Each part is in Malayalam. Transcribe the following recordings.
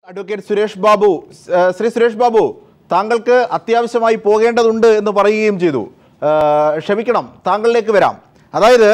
അഡ്വക്കേറ്റ് സുരേഷ് ബാബു ഏഹ് ശ്രീ സുരേഷ് ബാബു താങ്കൾക്ക് അത്യാവശ്യമായി പോകേണ്ടതുണ്ട് എന്ന് പറയുകയും ചെയ്തു ഏഹ് ക്ഷമിക്കണം താങ്കളിലേക്ക് വരാം അതായത്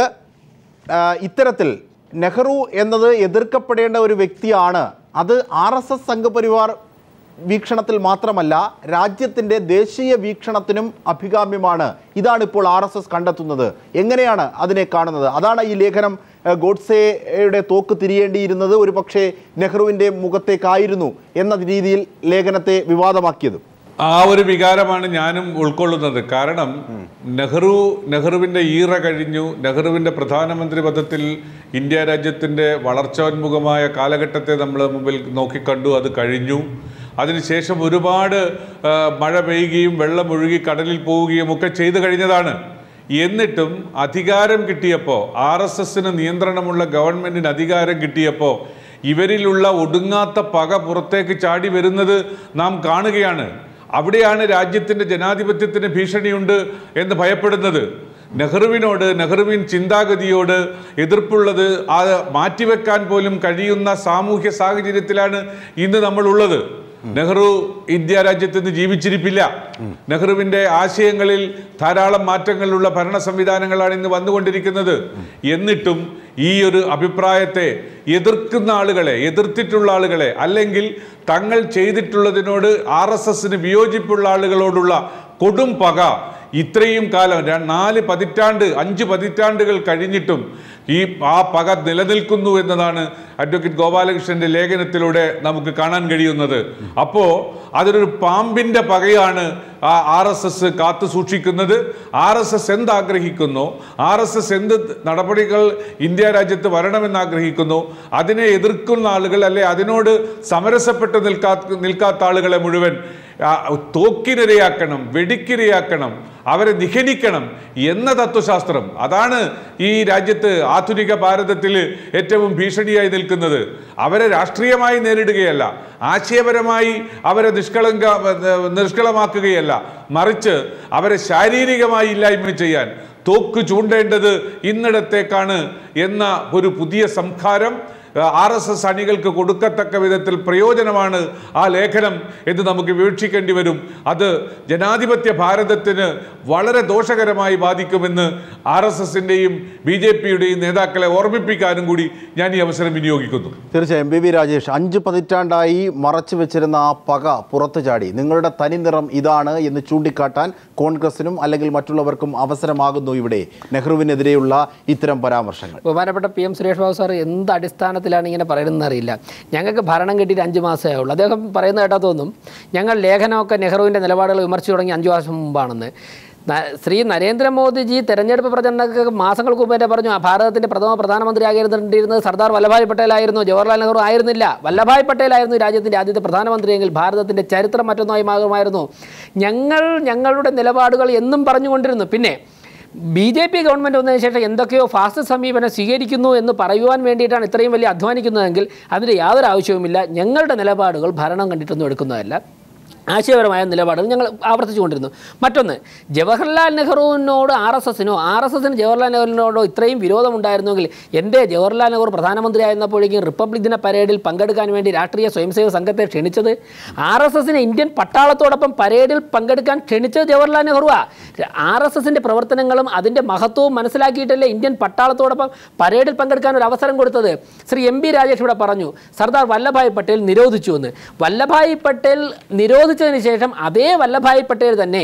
ഏഹ് ഇത്തരത്തിൽ നെഹ്റു എന്നത് എതിർക്കപ്പെടേണ്ട ഒരു വ്യക്തിയാണ് അത് ആർ എസ് എസ് സംഘപരിവാർ വീക്ഷണത്തിൽ മാത്രമല്ല രാജ്യത്തിൻ്റെ ദേശീയ വീക്ഷണത്തിനും അഭികാമ്യമാണ് ഇതാണ് ഇപ്പോൾ ആർ എസ് എസ് കണ്ടെത്തുന്നത് എങ്ങനെയാണ് അതിനെ കാണുന്നത് അതാണ് ഈ ലേഖനം ഏഹ്, ഗോഡ്സെയുടെ തോക്ക് തിരിയേണ്ടിയിരുന്നത് ഒരു പക്ഷേ നെഹ്റുവിൻ്റെ മുഖത്തേക്കായിരുന്നു എന്ന രീതിയിൽ ലേഖനത്തെ വിവാദമാക്കിയത് ആ ഒരു വികാരമാണ് ഞാനും ഉൾക്കൊള്ളുന്നത് കാരണം നെഹ്റു നെഹ്റുവിൻ്റെ ഈറ കഴിഞ്ഞു നെഹ്റുവിൻ്റെ പ്രധാനമന്ത്രി പദത്തിൽ ഇന്ത്യ രാജ്യത്തിൻ്റെ വളർച്ചോന്മുഖമായ കാലഘട്ടത്തെ നമ്മൾ മുമ്പിൽ നോക്കിക്കണ്ടു അത് കഴിഞ്ഞു അതിനുശേഷം ഒരുപാട് ആ, മഴ പെയ്യുകയും വെള്ളം ഒഴുകി കടലിൽ പോവുകയും ഒക്കെ ചെയ്തു കഴിഞ്ഞതാണ് എന്നിട്ടും അധികാരം കിട്ടിയപ്പോൾ ആർ എസ് എസിന് നിയന്ത്രണമുള്ള ഗവൺമെന്റിന് അധികാരം കിട്ടിയപ്പോൾ ഇവരിലുള്ള ഒടുങ്ങാത്ത പക പുറത്തേക്ക് ചാടി വരുന്നത് നാം കാണുകയാണ് അവിടെയാണ് രാജ്യത്തിന്റെ ജനാധിപത്യത്തിന് ഭീഷണിയുണ്ട് എന്ന് ഭയപ്പെടുന്നത് നെഹ്റുവിനോട് നെഹ്റുവിൻ ചിന്താഗതിയോട് എതിർപ്പുള്ളത് ആ മാറ്റിവെക്കാൻ പോലും കഴിയുന്ന സാമൂഹ്യ സാഹചര്യത്തിലാണ് ഇന്ന് നമ്മളുള്ളത് നെഹ്റു ഇന്ത്യ രാജ്യത്ത് നിന്ന് ജീവിച്ചിരിപ്പില്ല നെഹ്റുവിന്റെ ആശയങ്ങളിൽ ധാരാളം മാറ്റങ്ങളുള്ള ഭരണ സംവിധാനങ്ങളാണ് ഇന്ന് വന്നുകൊണ്ടിരിക്കുന്നത് എന്നിട്ടും ഈ ഒരു അഭിപ്രായത്തെ എതിർക്കുന്ന ആളുകളെ എതിർത്തിട്ടുള്ള ആളുകളെ അല്ലെങ്കിൽ തങ്ങൾ ചെയ്തിട്ടുള്ളതിനോട് ആർ എസ് എസിന് വിയോജിപ്പുള്ള ആളുകളോടുള്ള കൊടും പക ഇത്രയും കാലം ര- നാല് പതിറ്റാണ്ട് അഞ്ച് പതിറ്റാണ്ടുകൾ കഴിഞ്ഞിട്ടും ഈ ആ പക നിലനിൽക്കുന്നു എന്നതാണ് അഡ്വക്കേറ്റ് ഗോപാലകൃഷ്ണന്റെ ലേഖനത്തിലൂടെ നമുക്ക് കാണാൻ കഴിയുന്നത് അപ്പോ അതൊരു പാമ്പിന്റെ പകയാണ് ആ ആർ എസ് എസ് കാത്തു സൂക്ഷിക്കുന്നത് ആർ എസ് എസ് എന്താഗ്രഹിക്കുന്നു ആർ എസ് എസ് എന്ത് നടപടികൾ ഇന്ത്യ രാജ്യത്ത് വരണമെന്ന് ആഗ്രഹിക്കുന്നു അതിനെ എതിർക്കുന്ന ആളുകൾ അല്ലെ അതിനോട് സമരസപ്പെട്ട് നിൽക്കാ നിൽക്കാത്ത ആളുകളെ മുഴുവൻ ആ, തോക്കിനിരയാക്കണം വെടിക്കിരയാക്കണം അവരെ നിഹനിക്കണം എന്ന തത്വശാസ്ത്രം അതാണ് ഈ രാജ്യത്ത് ആധുനിക ഭാരതത്തിൽ ഏറ്റവും ഭീഷണിയായി നിൽക്കുന്നത് അവരെ രാഷ്ട്രീയമായി നേരിടുകയല്ല ആശയപരമായി അവരെ നിഷ്കളങ്ക നിഷ്കളമാക്കുകയല്ല മറിച്ച് അവരെ ശാരീരികമായി ഇല്ലായ്മ ചെയ്യാൻ തോക്ക് ചൂണ്ടേണ്ടത് ഇന്നിടത്തേക്കാണ് എന്ന ഒരു പുതിയ സംസ്കാരം ആർ എസ് എസ് അണികൾക്ക് കൊടുക്കത്തക്ക വിധത്തിൽ പ്രയോജനമാണ് ആ ലേഖനം എന്ന് നമുക്ക് വീക്ഷിക്കേണ്ടി വരും അത് ജനാധിപത്യ ഭാരതത്തിന് വളരെ ദോഷകരമായി ബാധിക്കുമെന്ന് ആർ എസ് എസിൻ്റെയും ബി ജെ പിയുടെയും നേതാക്കളെ ഓർമ്മിപ്പിക്കാനും കൂടി ഞാൻ ഈ അവസരം വിനിയോഗിക്കുന്നു തീർച്ചയായും ബി വി രാജേഷ് അഞ്ച് പതിറ്റാണ്ടായി മറച്ചു വെച്ചിരുന്ന ആ പക പുറത്തു ചാടി നിങ്ങളുടെ തനിനിറം ഇതാണ് എന്ന് ചൂണ്ടിക്കാട്ടാൻ കോൺഗ്രസിനും അല്ലെങ്കിൽ മറ്റുള്ളവർക്കും അവസരമാകുന്നു ഇവിടെ നെഹ്റുവിനെതിരെയുള്ള ഇത്തരം പരാമർശങ്ങൾ ബഹുമാനപ്പെട്ട P M Suresh Babu sir എന്ത് അടിസ്ഥാനത്തിലാണ് ഇങ്ങനെ പറയുന്നതെന്ന് അറിയില്ല ഞങ്ങൾക്ക് ഭരണം കിട്ടിയിട്ട് അഞ്ച് മാസമേ ഉള്ളൂ അദ്ദേഹം പറയുന്ന കേട്ടാ തോന്നും ഞങ്ങൾ ലേഖനമൊക്കെ നെഹ്റുവിൻ്റെ നിലപാടുകൾ വിമർശിച്ചു തുടങ്ങി അഞ്ച് വർഷം മുമ്പാണെന്ന് ന- ശ്രീ നരേന്ദ്രമോദിജി തെരഞ്ഞെടുപ്പ് പ്രചരണങ്ങൾക്ക് മാസങ്ങൾക്ക് മുമ്പ് തന്നെ പറഞ്ഞു ആ ഭാരതത്തിൻ്റെ പ്രഥമ പ്രധാനമന്ത്രിയാകേണ്ടിയിരുന്നത് സർദാർ വല്ലഭായ് പട്ടേലായിരുന്നു ജവഹർലാൽ നെഹ്റു ആയിരുന്നില്ല വല്ലഭായ് പട്ടേലായിരുന്നു രാജ്യത്തിൻ്റെ ആദ്യത്തെ പ്രധാനമന്ത്രിയെങ്കിൽ ഭാരതത്തിൻ്റെ ചരിത്രം മറ്റൊന്നായി മാറുമായിരുന്നു ഞങ്ങൾ ഞങ്ങളുടെ നിലപാടുകൾ എന്നും പറഞ്ഞുകൊണ്ടിരുന്നു പിന്നെ ബി ജെ പി ഗവൺമെൻറ് വന്നതിന് ശേഷം എന്തൊക്കെയോ ഫാസ്റ്റ് സമീപനം സ്വീകരിക്കുന്നു എന്ന് പറയുവാൻ വേണ്ടിയിട്ടാണ് ഇത്രയും വലിയ അധ്വാനിക്കുന്നതെങ്കിൽ അതിന് യാതൊരു ആവശ്യവുമില്ല ഞങ്ങളുടെ നിലപാടുകൾ ഭരണം കണ്ടിട്ടൊന്നും എടുക്കുന്നതല്ല ആശയപരമായ നിലപാടുകൾ ഞങ്ങൾ ആവർത്തിച്ചുകൊണ്ടിരുന്നു മറ്റൊന്ന് ജവഹർലാൽ നെഹ്റുവിനോട് ആർ എസ് എസിനോ ആർ എസ് എസിന് ജവഹർലാൽ നെഹ്റുവിനോടോ ഇത്രയും വിരോധമുണ്ടായിരുന്നെങ്കിൽ എൻ്റെ ജവഹർലാൽ നെഹ്റു പ്രധാനമന്ത്രിയായിരുന്നപ്പോഴേക്കും റിപ്പബ്ലിക് ദിന പരേഡിൽ പങ്കെടുക്കാൻ വേണ്ടി രാഷ്ട്രീയ സ്വയംസേവക സംഘത്തെ ക്ഷണിച്ചത് ആർ എസ് എസിന് ഇന്ത്യൻ പട്ടാളത്തോടൊപ്പം പരേഡിൽ പങ്കെടുക്കാൻ ക്ഷണിച്ചത് ജവഹർലാൽ നെഹ്റുവാ ആർ എസ് എസിൻ്റെ പ്രവർത്തനങ്ങളും അതിൻ്റെ മഹത്വവും മനസ്സിലാക്കിയിട്ടല്ലേ ഇന്ത്യൻ പട്ടാളത്തോടൊപ്പം പരേഡിൽ പങ്കെടുക്കാൻ ഒരു അവസരം കൊടുത്തത് ശ്രീ എം പി രാജേഷ് ഇവിടെ പറഞ്ഞു സർദാർ വല്ലഭായ് പട്ടേൽ നിരോധിച്ചു എന്ന് വല്ലഭായ് പട്ടേൽ നിരോധിച്ചതിന് ശേഷം അതേ വല്ലഭായ് പട്ടേൽ തന്നെ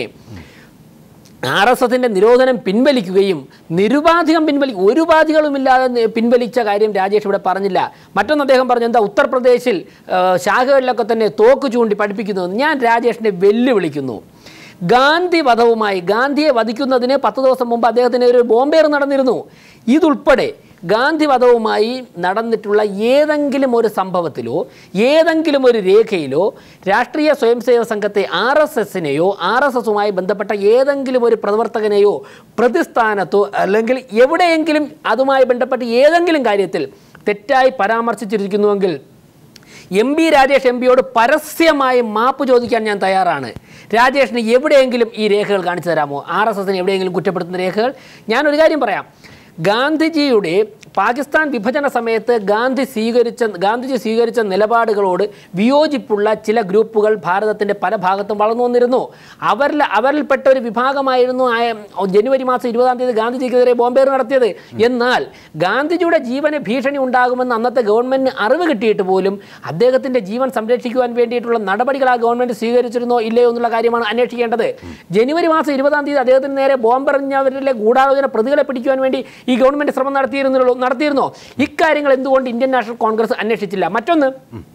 ആർ എസ് എസിൻ്റെ നിരോധനം പിൻവലിക്കുകയും നിരുപാധികം പിൻവലി ഒരു ബാധികളുമില്ലാതെ നി- പിൻവലിച്ച കാര്യം രാജേഷ് ഇവിടെ പറഞ്ഞില്ല മറ്റൊന്ന് അദ്ദേഹം പറഞ്ഞു എന്താ ഉത്തർപ്രദേശിൽ ആ, ശാഖകളിലൊക്കെ തന്നെ തോക്ക് ചൂണ്ടി പഠിപ്പിക്കുന്നു എന്ന്. ഞാൻ രാജേഷിനെ വെല്ലുവിളിക്കുന്നു ഗാന്ധി വധവുമായി ഗാന്ധിയെ വധിക്കുന്നതിന് പത്ത് ദിവസം മുമ്പ് അദ്ദേഹത്തിന് ഒരു ബോംബേർ നടന്നിരുന്നു ഇതുൾപ്പെടെ ഗാന്ധി വധവുമായി നടന്നിട്ടുള്ള ഏതെങ്കിലും ഒരു സംഭവത്തിലോ ഏതെങ്കിലും ഒരു രേഖയിലോ രാഷ്ട്രീയ സ്വയംസേവക സംഘത്തെ ആർ എസ് എസിനെയോ ആർ എസ് എസുമായി ബന്ധപ്പെട്ട ഏതെങ്കിലും ഒരു പ്രവർത്തകനെയോ പ്രതിസ്ഥാനത്തോ അല്ലെങ്കിൽ എവിടെയെങ്കിലും അതുമായി ബന്ധപ്പെട്ട ഏതെങ്കിലും കാര്യത്തിൽ തെറ്റായി പരാമർശിച്ചിരിക്കുന്നുവെങ്കിൽ എം ബി രാജേഷ് എം പിയോട് പരസ്യമായി മാപ്പ് ചോദിക്കാൻ ഞാൻ തയ്യാറാണ് രാജേഷിന് എവിടെയെങ്കിലും ഈ രേഖകൾ കാണിച്ചു തരാമോ ആർ എസ് എസിന് എവിടെയെങ്കിലും കുറ്റപ്പെടുത്തുന്ന രേഖകൾ ഞാനൊരു കാര്യം പറയാം ഗാന്ധിജിയുടെ പാകിസ്ഥാൻ വിഭജന സമയത്ത് ഗാന്ധി സ്വീകരിച്ച ഗാന്ധിജി സ്വീകരിച്ച നിലപാടുകളോട് വിയോജിപ്പുള്ള ചില ഗ്രൂപ്പുകൾ ഭാരതത്തിന്റെ പല ഭാഗത്തും വളർന്നു വന്നിരുന്നു അവരിൽ അവരിൽപ്പെട്ട ഒരു വിഭാഗമായിരുന്നു ആ- ജനുവരി മാസം ഇരുപതാം തീയതി ഗാന്ധിജിക്കെതിരെ ബോംബേർ നടത്തിയത് എന്നാൽ ഗാന്ധിജിയുടെ ജീവന് ഭീഷണി ഉണ്ടാകുമെന്ന് അന്നത്തെ ഗവൺമെന്റിന് അറിവ് കിട്ടിയിട്ട് പോലും അദ്ദേഹത്തിന്റെ ജീവൻ സംരക്ഷിക്കുവാൻ വേണ്ടിയിട്ടുള്ള നടപടികൾ ആ ഗവൺമെന്റ് സ്വീകരിച്ചിരുന്നോ ഇല്ലയോ എന്നുള്ള കാര്യമാണ് അന്വേഷിക്കേണ്ടത് ജനുവരി മാസം ഇരുപതാം തീയതി അദ്ദേഹത്തിന് നേരെ ബോംബെറിഞ്ഞവരിലെ ഗൂഢാലോചന പ്രതികളെ പിടിക്കുവാൻ വേണ്ടി ഈ ഗവൺമെന്റ് ശ്രമം നടത്തിയിരുന്നുള്ളൂ നടത്തിയിരുന്നോ ഇക്കാര്യങ്ങൾ എന്തുകൊണ്ട് ഇന്ത്യൻ നാഷണൽ കോൺഗ്രസ് അന്വേഷിച്ചില്ല മറ്റൊന്ന്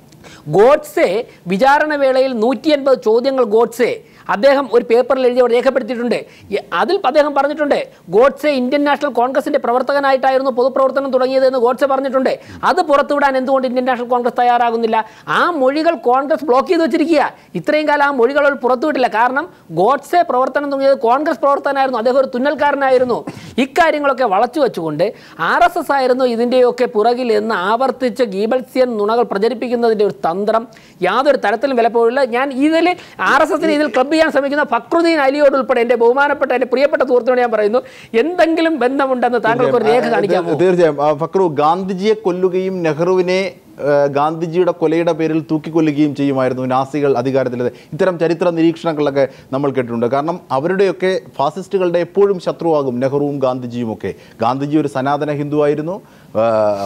ഗോഡ്സെ വിചാരണ വേളയിൽ നൂറ്റി എൺപത് ചോദ്യങ്ങൾ ഗോഡ്സെ അദ്ദേഹം ഒരു പേപ്പറിൽ എഴുതി അവിടെ രേഖപ്പെടുത്തിയിട്ടുണ്ട് ഈ- അതിൽ അദ്ദേഹം പറഞ്ഞിട്ടുണ്ട് ഗോഡ്സെ ഇന്ത്യൻ നാഷണൽ കോൺഗ്രസിന്റെ പ്രവർത്തകനായിട്ടായിരുന്നു പൊതുപ്രവർത്തനം തുടങ്ങിയത് എന്ന് ഗോഡ്സെ പറഞ്ഞിട്ടുണ്ട് അത് പുറത്തുവിടാൻ എന്തുകൊണ്ട് ഇന്ത്യൻ നാഷണൽ കോൺഗ്രസ് തയ്യാറാകുന്നില്ല ആ മൊഴികൾ കോൺഗ്രസ് ബ്ലോക്ക് ചെയ്ത് വെച്ചിരിക്കുക ഇത്രയും കാലം ആ മൊഴികൾ അവർ പുറത്തുവിട്ടില്ല കാരണം ഗോഡ്സെ പ്രവർത്തനം തുടങ്ങിയത് കോൺഗ്രസ് പ്രവർത്തകനായിരുന്നു അദ്ദേഹം ഒരു തുന്നൽക്കാരനായിരുന്നു ഇക്കാര്യങ്ങളൊക്കെ വളച്ചു വെച്ചുകൊണ്ട് ആർ എസ് എസ് ആയിരുന്നു ഇതിൻ്റെയൊക്കെ പുറകിൽ എന്ന് ആവർത്തിച്ച് ഗീബൽസ്യൻ നുണകൾ പ്രചരിപ്പിക്കുന്നതിൻ്റെ ഒരു തന്ത്രം യാതൊരു തരത്തിലും വിലപ്പോഴില്ല ഞാൻ ഇതിൽ ആർ എസ് എസിന് ഇതിൽ ക്ലബ് ചെയ്യാൻ ശ്രമിക്കുന്ന ഫക്രുദ്ദീൻ അലിയോട് ഉൾപ്പെടെ എൻ്റെ ബഹുമാനപ്പെട്ട എൻ്റെ പ്രിയപ്പെട്ട സുഹൃത്തിനോട് ഞാൻ പറയുന്നു എന്തെങ്കിലും ബന്ധമുണ്ടെന്ന് താങ്കൾക്ക് ഒരു രേഖ കാണിക്കാമോ തീർച്ചയായും ആ, ഫക്രു ഗാന്ധിജിയെ കൊല്ലുകയും നെഹ്റുവിനെ ആ, ഗാന്ധിജിയുടെ കൊലയുടെ പേരിൽ തൂക്കിക്കൊല്ലുകയും ചെയ്യുമായിരുന്നു നാസികൾ അധികാരത്തിലെത്തി ഇത്തരം ചരിത്ര നിരീക്ഷണങ്ങളൊക്കെ നമ്മൾ കേട്ടിട്ടുണ്ട് കാരണം അവരുടെയൊക്കെ ഫാസിസ്റ്റുകളുടെ എപ്പോഴും ശത്രുവാകും നെഹ്റുവും ഗാന്ധിജിയും ഒക്കെ ഗാന്ധിജി ഒരു സനാതന ഹിന്ദു ആയിരുന്നു ആ,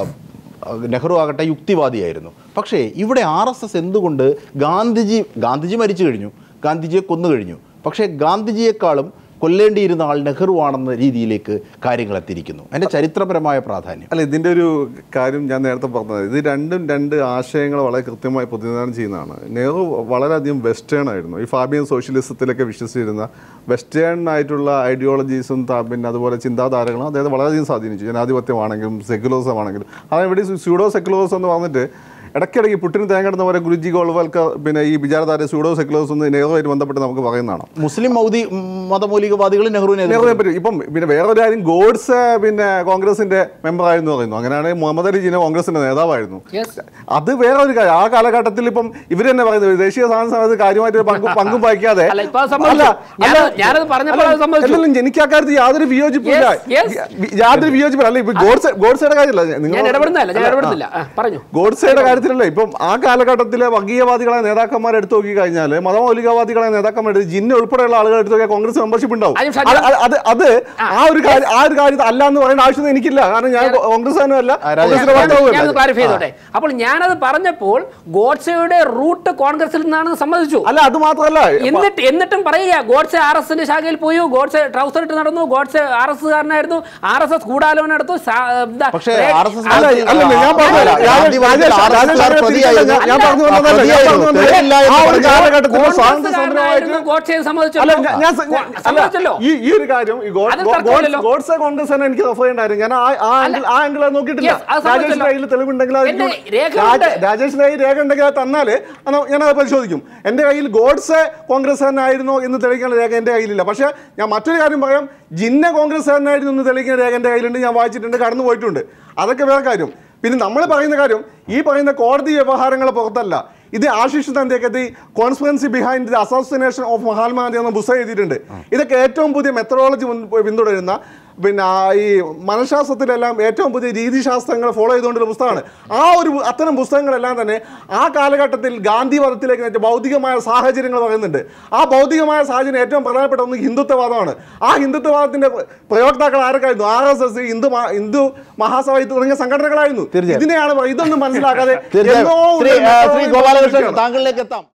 നെഹ്റു ആകട്ടെ യുക്തിവാദിയായിരുന്നു പക്ഷേ ഇവിടെ ആർ എസ് എസ് എന്തുകൊണ്ട് ഗാന്ധിജി ഗാന്ധിജി മരിച്ചു കഴിഞ്ഞു ഗാന്ധിജിയെ കൊന്നു കഴിഞ്ഞു പക്ഷേ ഗാന്ധിജിയെക്കാളും കൊല്ലേണ്ടിയിരുന്ന ആൾ നെഹ്റു ആണെന്ന രീതിയിലേക്ക് കാര്യങ്ങൾ എത്തിയിരിക്കുന്നു അതിൻ്റെ ചരിത്രപരമായ പ്രാധാന്യം അല്ല ഇതിൻ്റെ ഒരു കാര്യം ഞാൻ നേരത്തെ പറഞ്ഞത് ഇത് രണ്ടും രണ്ട് ആശയങ്ങൾ വളരെ കൃത്യമായി പ്രതിനിധാനം ചെയ്യുന്നതാണ് നെഹ്റു വളരെയധികം വെസ്റ്റേൺ ആയിരുന്നു ഈ ഫാബിയൻ സോഷ്യലിസത്തിലൊക്കെ വിശ്വസിച്ചിരുന്ന വെസ്റ്റേൺ ആയിട്ടുള്ള ഐഡിയോളജീസും ത- പിന്നെ അതുപോലെ ചിന്താധാരകളും അദ്ദേഹത്തെ വളരെയധികം സ്വാധീനിച്ചു ജനാധിപത്യമാണെങ്കിലും സെക്യുലറിസം ആണെങ്കിലും അതായത് ഇവിടെ സ്യൂഡോ സെക്യുലറിസം എന്ന് പറഞ്ഞിട്ട് ഇടയ്ക്കിടയ്ക്ക് പുട്ടിന് തേങ്ങടുന്ന പോലെ ഗുരുജി ഗോൾവാൽക്കർ പിന്നെ ഈ വിചാരധാര സ്യൂഡോ സെക്യുലറിസം നെഹ്റുവായിട്ട് ബന്ധപ്പെട്ട് നമുക്ക് പറയുന്നതാണ് മുസ്ലിം മൗദി മതമൗലികവാദികൾ നെഹ്റുവിനെ നെഹ്റുവിനെ പറ്റി ഇപ്പം പിന്നെ വേറൊരു കാര്യം ഗോഡ്സ് പിന്നെ കോൺഗ്രസിന്റെ മെമ്പർ ആയിരുന്നു പറയുന്നു അങ്ങനെയാണെങ്കിൽ മുഹമ്മദ് അലി ജിന്ന കോൺഗ്രസിന്റെ നേതാവായിരുന്നു Yes. അത് വേറൊരു കാര്യം ആ കാലഘട്ടത്തിൽ ഇപ്പം ഇവർ തന്നെ പറയുന്നത് ദേശീയ സാധന സമയത്ത് കാര്യമായിട്ട് ഒരു പങ്കും പങ്കും വഹിക്കാതെ അല്ല, ഇപ്പൊ അത് സംഭവിച്ചു. ഞാനത് ഞാനത് പറഞ്ഞപ്പോൾ അത് സംഭവിച്ചു. അല്ലല്ല, എനിക്ക് അക്കാര്യത്തിൽ യാതൊരു വിയോജിപ്പില്ല Yes, yes. വി- യാതൊരു വിയോജിപ്പില്ല അല്ല ഇപ്പൊ ഗോഡ്സെ ഗോഡ്സയുടെ കാര്യമല്ല നിങ്ങൾ ഞാൻ ഇടപെടുന്നതല്ല ഞാൻ ഇടപെടുന്നില്ല ആ, പറഞ്ഞു ഗോഡ്സയുടെ കാര്യത്തിലല്ല ഇപ്പം ആ കാലഘട്ടത്തിലെ വർഗീയവാദികളെ നേതാക്കന്മാർ എടുത്തു നോക്കി കഴിഞ്ഞാൽ മതമൗലികവാദികളെ നേതാക്കന്മാർ എടുത്ത് ജിന്ന ഉൾപ്പെടെയുള്ള ആളുകൾ എടുത്തു നോക്കിയാൽ കോൺഗ്രസ് മെമ്പർഷിപ്പ് ഉണ്ടാവും അത് ഷാജി- അത് അത് അത് ആ ഒരു കാര്യം ആ ഒരു കാര്യത്തിൽ അല്ല എന്ന് പറയേണ്ട ആവശ്യം എനിക്കില്ല കാരണം ഞാൻ കോൺഗ്രസ് അല്ല കോൺഗ്രസിന്റെ ഞാനത് വക്താവുമല്ല ക്ലാരിഫൈ ചെയ്തോട്ടെ അപ്പോൾ ഞാനത് പറഞ്ഞപ്പോൾ ഗോഡ്സെയുടെ റൂട്ട് കോൺഗ്രസിൽ നിന്നാണെന്ന് സമ്മതിച്ചു അല്ല അത് മാത്രമല്ല എന്നിട്ട് എന്നിട്ടും പറയുക ഗോഡ്സെ ആർ എസിന്റെ ശാഖയിൽ പോയി ഗോഡ്സെ ട്രൗസർ ഇട്ട് നടന്നു ഗോഡ്സെ ആർ എസ് കാരനായിരുന്നു ആർ എസ് എസ് കൂടാലോചന നടത്തു സാ- എന്താ, പക്ഷേ റേ- ആർ എസ് എസ് അല്ല, അല്ല, ഞാൻ പറഞ്ഞില്ല. ഞാൻ- ഗാന്ധിവാദത്തിൽ Rajesh- R S S Rajesh പ്രതിയായിരുന്നു. ഞാൻ പറഞ്ഞു വന്നതല്ല. ഞാൻ പ്രതിയായിരുന്നു. പറഞ്ഞു വന്നത് തെളിവില്ല എന്ന് ആ ഒരു പറഞ്ഞാൽ കാലഘട്ടത്തിൽ കോൺഗ്രസ് സ്വാതന്ത്ര്യ കാരനായിരുന്നു സമരമായിട്ട് ഗോഡ്സെ അല്ല സമ്മതിച്ചല്ലോ ഞാൻ- ഞാൻ സ- ഞാൻ- അല്ല, സമ്മതിച്ചല്ലോ ഈ ഈ ഒരു കാര്യം ഈ ഗോഡ്- അതിൽ ഗോ- തർക്കമില്ലല്ലോ. ഗോഡ്സ്- ഗോഡ്സെ കോൺഗ്രസ് തന്നെ എനിക്ക് റെഫർ ചെയ്യണ്ടായിരുന്നു ഞാൻ ആ ആ ആംഗിൾ ആ ആംഗിൾ അത് നോക്കിയിട്ടില്ല Yes, അത് രാജേഷിന്റെ സമ്മതിച്ചല്ലോ. കയ്യിൽ തെളിവുണ്ടെങ്കിൽ അത് എന്റെ എനിക്ക് രേഖയുണ്ട്. രാജ- രാജേഷിന്റെ കയ്യിൽ രേഖ ഉണ്ടെങ്കിൽ അത് തന്നാല് അത് ഞാൻ അത് പരിശോധിക്കും എന്റെ കയ്യിൽ ഗോഡ്സെ കോൺഗ്രസ് തന്നെ ആയിരുന്നോ എന്ന് തെളിയിക്കാനുള്ള രേഖ എന്റെ കയ്യിലില്ല പക്ഷേ ഞാൻ മറ്റൊരു കാര്യം പറയാം ജിന്ന കോൺഗ്രസ് തന്നെ ആയിരുന്നു എന്ന് തെളിയിക്കുന്ന രേഖ എന്റെ കയ്യിലുണ്ട് ഞാൻ വായിച്ചിട്ടുണ്ട് കടന്നു പോയിട്ടുണ്ട് അതൊക്കെ വേറെ കാര്യം പിന്നെ നമ്മൾ പറയുന്ന കാര്യം ഈ പറയുന്ന കോടതി വ്യവഹാരങ്ങൾ പുറത്തല്ല ഇത് ആശിഷ് തന്റെയൊക്കെ conspiracy behind the assassination of Mahatma Gandhi എന്ന പുസ്തകം എഴുതിയിട്ടുണ്ട് ഇതൊക്കെ ഏറ്റവും പുതിയ മെത്തഡോളജി പിന്തുടരുന്ന പിന്നെ ആ ഈ മനഃശാസ്ത്രത്തിലെല്ലാം ഏറ്റവും പുതിയ രീതിശാസ്ത്രങ്ങൾ ഫോളോ ചെയ്തുകൊണ്ടുള്ള പുസ്തകമാണ് ആ ഒരു പു- അത്തരം പുസ്തകങ്ങളെല്ലാം തന്നെ ആ കാലഘട്ടത്തിൽ ഗാന്ധി വധത്തിലേക്ക് നയിച്ച ഭൗതികമായ സാഹചര്യങ്ങൾ പറയുന്നുണ്ട് ആ ഭൗതികമായ സാഹചര്യം ഏറ്റവും പ്രധാനപ്പെട്ട ഒന്ന് ഹിന്ദുത്വവാദമാണ് ആ ഹിന്ദുത്വവാദത്തിന്റെ പ്രയോക്താക്കൾ ആരൊക്കെയായിരുന്നു R S S Hindu Maha- Hindu Mahasabha തുടങ്ങിയ സംഘടനകളായിരുന്നു തീർച്ചയായും. ഇതിനെയാണ് ഇതൊന്നും മനസ്സിലാക്കാതെ തീർച്ചയായും എന്നോ ശ്രീ ഒരു ആ, ശ്രീ മെത്തഡോളജി ഗോപാലകൃഷ്ണൻ ഉപയോഗിക്കുകയാണ്. താങ്കളിലേക്ക് എത്താം